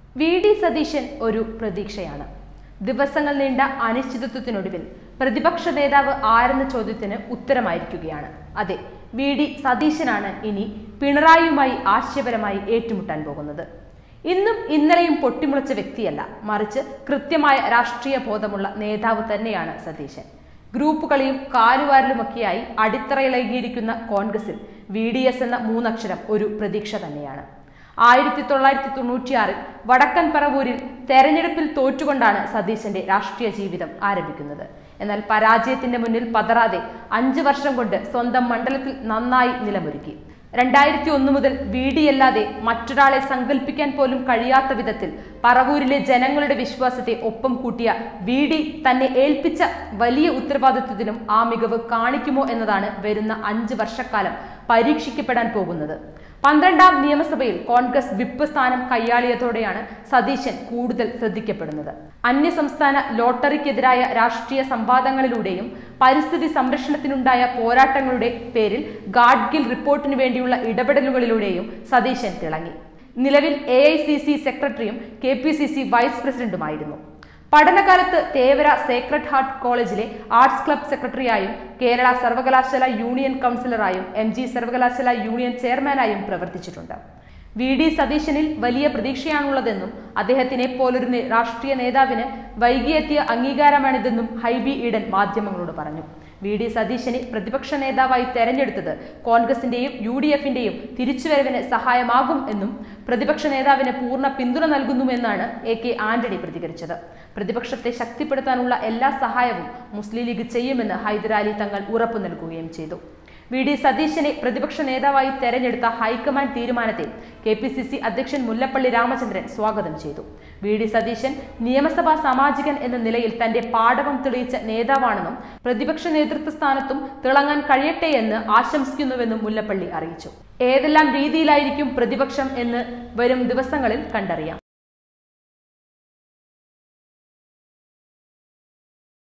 V D Satheesan ഒരു പ്രതീക്ഷയാണ് ദിവസങ്ങൾ നീണ്ട അനിശ്ചിതത്വത്തിനൊടുവിൽ പ്രതിപക്ഷ നേതാവ് ആരെന്ന ചോദ്യത്തിന് ഉത്തരമായിരിക്കുകയാണ് അതെ വി ഡി സതീശനാണ് ഇനി പിണറായിയുമായി ആശയപരമായി ഏറ്റുമുട്ടാൻ പോകുന്നത് ഇന്നും ഇന്നലെയും പൊട്ടിമുളച്ച വ്യക്തിയല്ല മറിച്ച് കൃത്യമായ രാഷ്ട്രീയ ബോധമുള്ള നേതാവ് തന്നെയാണ് സതീശൻ ഗ്രൂപ്പുകളിയും കാലുവാരലുമൊക്കെയായി അടിത്തറയിളകിയിരിക്കുന്ന കോൺഗ്രസിൽ വി ഡി എസ് എന്ന മൂന്നക്ഷരം ഒരു പ്രതീക്ഷ തന്നെയാണ് ആയിരത്തി തൊള്ളായിരത്തി തൊണ്ണൂറ്റിയാറിൽ വടക്കൻ പറവൂരിൽ തെരഞ്ഞെടുപ്പിൽ തോറ്റുകൊണ്ടാണ് സതീശന്റെ രാഷ്ട്രീയ ജീവിതം ആരംഭിക്കുന്നത് എന്നാൽ പരാജയത്തിന്റെ മുന്നിൽ പതറാതെ അഞ്ചു വർഷം കൊണ്ട് സ്വന്തം മണ്ഡലത്തിൽ നന്നായി നിലമൊരുക്കി രണ്ടായിരത്തി ഒന്ന് മുതൽ വി ഡി അല്ലാതെ മറ്റൊരാളെ സങ്കല്പിക്കാൻ പോലും കഴിയാത്ത വിധത്തിൽ പറവൂരിലെ ജനങ്ങളുടെ വിശ്വാസത്തെ ഒപ്പം കൂട്ടിയ വി ഡി തന്നെ ഏൽപ്പിച്ച വലിയ ഉത്തരവാദിത്വത്തിലും ആ മികവ് കാണിക്കുമോ എന്നതാണ് വരുന്ന അഞ്ച് വർഷക്കാലം പരീക്ഷിക്കപ്പെടാൻ പോകുന്നത് പന്ത്രണ്ടാം നിയമസഭയിൽ കോൺഗ്രസ് വിപ്പ് സ്ഥാനം കൈയാളിയതോടെയാണ് സതീശൻ കൂടുതൽ ശ്രദ്ധിക്കപ്പെടുന്നത് അന്യസംസ്ഥാന ലോട്ടറിക്കെതിരായ രാഷ്ട്രീയ സംവാദങ്ങളിലൂടെയും പരിസ്ഥിതി സംരക്ഷണത്തിനുണ്ടായ പോരാട്ടങ്ങളുടെ പേരിൽ ഗാഡ്ഗിൽ റിപ്പോർട്ടിനു വേണ്ടിയുള്ള ഇടപെടലുകളിലൂടെയും സതീശൻ തിളങ്ങി നിലവിൽ എ ഐ സി സി സെക്രട്ടറിയും K P C C vice പ്രസിഡന്റുമായിരുന്നു പഠനകാലത്ത് തേവര സേക്രഡ് ഹാർട്ട് കോളേജിലെ ആർട്സ് ക്ലബ് സെക്രട്ടറിയായും കേരള സർവകലാശാല യൂണിയൻ കൗൺസിലറായും എം ജി സർവകലാശാല യൂണിയൻ ചെയർമാനായും പ്രവർത്തിച്ചിട്ടുണ്ട് വി ഡി സതീശനിൽ വലിയ പ്രതീക്ഷയാണുള്ളതെന്നും അദ്ദേഹത്തിനെ പോലൊരു നേ- രാഷ്ട്രീയ നേതാവിന് വൈകിയെത്തിയ അംഗീകാരമാണിതെന്നും ഹൈബി ഈഡൻ മാധ്യമങ്ങളോട് പറഞ്ഞു വി ഡി സതീശനെ പ്രതിപക്ഷ നേതാവായി തെരഞ്ഞെടുത്തത് കോൺഗ്രസിന്റെയും യു ഡി എഫിന്റെയും തിരിച്ചുവരവിന് സഹായമാകും എന്നും പ്രതിപക്ഷ നേതാവിന് പൂർണ്ണ പിന്തുണ നൽകുന്നുവെന്നാണ് എ കെ ആന്റണി പ്രതികരിച്ചത് പ്രതിപക്ഷത്തെ ശക്തിപ്പെടുത്താനുള്ള എല്ലാ സഹായവും മുസ്ലിം ലീഗ് ചെയ്യുമെന്ന് ഹൈദരാലി തങ്ങൾ ഉറപ്പു നൽകുകയും ചെയ്തു വി ഡി സതീശനെ പ്രതിപക്ഷ നേതാവായി തെരഞ്ഞെടുത്ത ഹൈക്കമാൻഡ് തീരുമാനത്തെ കെ പി സി സി അധ്യക്ഷൻ മുല്ലപ്പള്ളി രാമചന്ദ്രൻ സ്വാഗതം ചെയ്തു വി ഡി സതീശൻ നിയമസഭാ സാമാജികൻ എന്ന നിലയിൽ തന്റെ പാടവം തെളിയിച്ച നേതാവാണെന്നും പ്രതിപക്ഷ നേതൃത്വ സ്ഥാനത്തും തിളങ്ങാൻ കഴിയട്ടെ എന്ന് ആശംസിക്കുന്നുവെന്നും മുല്ലപ്പള്ളി അറിയിച്ചു ഏതെല്ലാം രീതിയിലായിരിക്കും പ്രതിപക്ഷം എന്ന് വരും ദിവസങ്ങളിൽ കണ്ടറിയാം